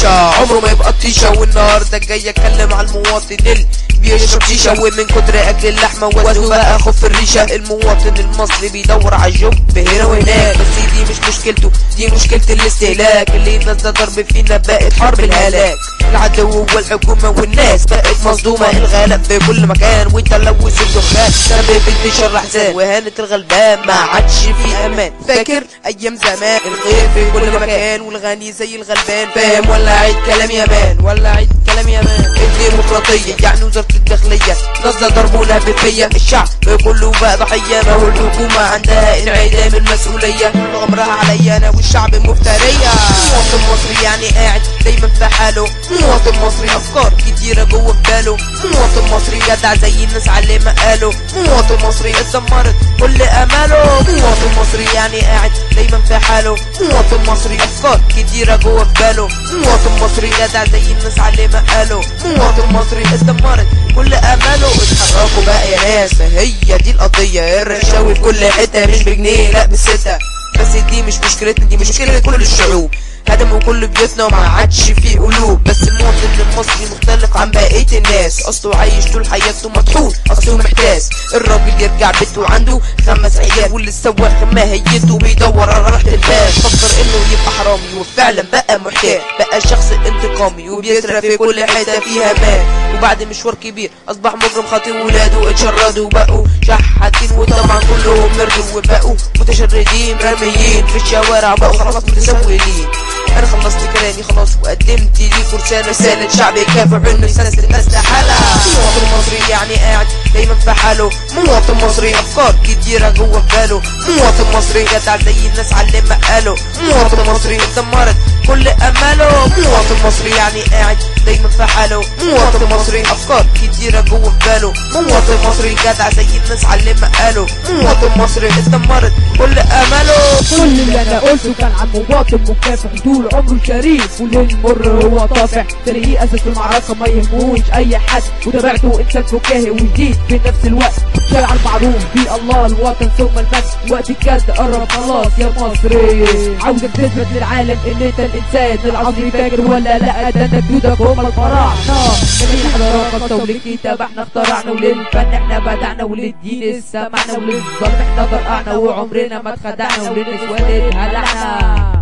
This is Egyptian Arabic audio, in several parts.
شيشة عمره ما يبقى طيشة والنهاردة جاي اتكلم على المواطن اللي بيشرب شيشة ومن كتر اكل اللحمة وزنه بقى خف الريشة المواطن المصري بيدور على الجوب هنا وهناك بس دي مش مشكلته دي مشكلة الاستهلاك اللي الناس ده ضرب فينا بقت حرب الهلاك العدو والحكومة والناس بقت مصدومة الغلاء في كل مكان وتلوث الدخان سبب انتشار احزان وهانة الغلبان ما عادش في امان فاكر ايام زمان الخير في كل مكان والغني زي الغلبان فاهم ولا عيد كلام يا مان ولا عيد كلام يا مان الديمقراطية يعني وزارة الداخلية نصدر ضرب ولهب فيا الشعب كله بقى ضحية ما هو الحكومة عندها انعدام المسؤولية وامرها عليا انا والشعب مفترية مواطن مصري يعني قاعد دايما في حاله مواطن مصري افكار كتيرة جوه في باله مواطن مصري جدع زي الناس على ما قالوا مواطن مصري اتدمرت كل اماله مواطن مصري يعني قاعد دايما في حاله مواطن مصري افكار كتيرة جوه في باله مواطن مصري جدع زي الناس على ما قالوا مواطن مصري اتدمرت كل اماله اتحركوا بقى يا ناس هي دي القضية الرشاوي في كل حتة مش بجنيه لا بستة بس دي مش مشكلتنا دي مشكلة كل الشعوب هدموا كل بيوتنا وما عادش في قلوب بس المواطن المصري مختلف عن بقية الناس اصله عايش طول حياته مطحون اصله محتاس الراجل يرجع بيته عنده خمس عيال واللي سوى ماهيته بيدور على راحة البال فكر انه يبقى حرامي وفعلا بقى محتاج بقى شخص انتقامي وبيسرق في كل حتة فيها مال وبعد مشوار كبير اصبح مجرم خاطر ولاده اتشردوا وبقوا شحاتين وطبعا كلهم مردوا وبقوا متشردين مرميين في الشوارع بقوا خلاص متسولين انا خلصت كلامي خلاص وقدمت ليكم رسالة رسالة شعبي كافح انه يسلسل الناس لحالها مواطن مصري يعني قاعد دايما في حاله مواطن مصري افكار كتيرة جوه في باله مواطن مصري جدع زي الناس على ما قالوا مواطن مصري اتدمرت كل اماله مواطن مصري يعني قاعد دايما في حاله مواطن مصري افكار كتيرة جوه في باله مواطن مصري جدع زي الناس على ما قالوا مواطن مصري اتدمرت كل اماله كل اللي انا قلته كان عن مواطن مكافح طول عمره شريف وللمر هو طافح تلاقيه اساس في المعركه ما يهموش اي حد وتابعته انسان فكاهي وجديد في نفس الوقت شارع المعروف في الله الوطن ثم المجد وقت الجد قرب خلاص يا مصري عاوزك تثبت للعالم ان انت الانسان العصري فاكر ولا لا ده انت جدودك هم الفراعنه جميل حضارات خاصه وللكتاب احنا اخترعنا وللفن احنا بدعنا وللدين استمعنا وللظلم احنا طرقعنا وعمرنا ما اتخدعنا وللنسوان اتهلعنا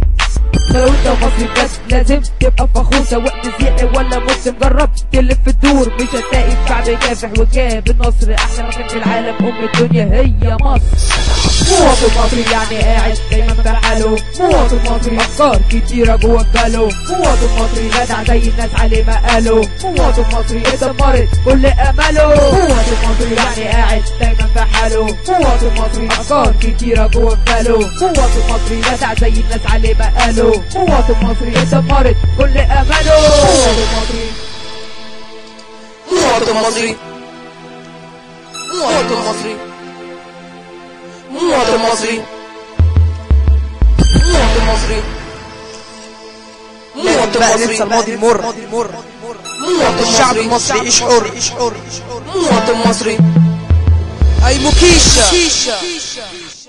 لو انت مصري بس لازم تبقى فخور سواء مسيحي ولا مسلم جرب تلف الدور مش هتلاقي الشعب كافح وجاب النصر احلى مكان في العالم ام الدنيا هي مصر مواطن مصري يعني قاعد دايما في حاله مواطن مصري افكار كتيرة جوه باله مواطن مصري جدع زي الناس عليه ما قالوا مواطن مصري اتدمرت كل اماله مواطن مصري يعني قاعد دايما في حاله مواطن مصري افكار كتيرة جوه باله مواطن مصري جدع زي الناس عليه ما قالوا مواطن مصري اتدمرت كل اماله مواطن مصري مواطن مصري مواطن مصري مواطن مصري مواطن مصري مواطن مصري ننسى الماضي المر مواطن الشعب المصري اشعر مواطن مصري اي مكيشة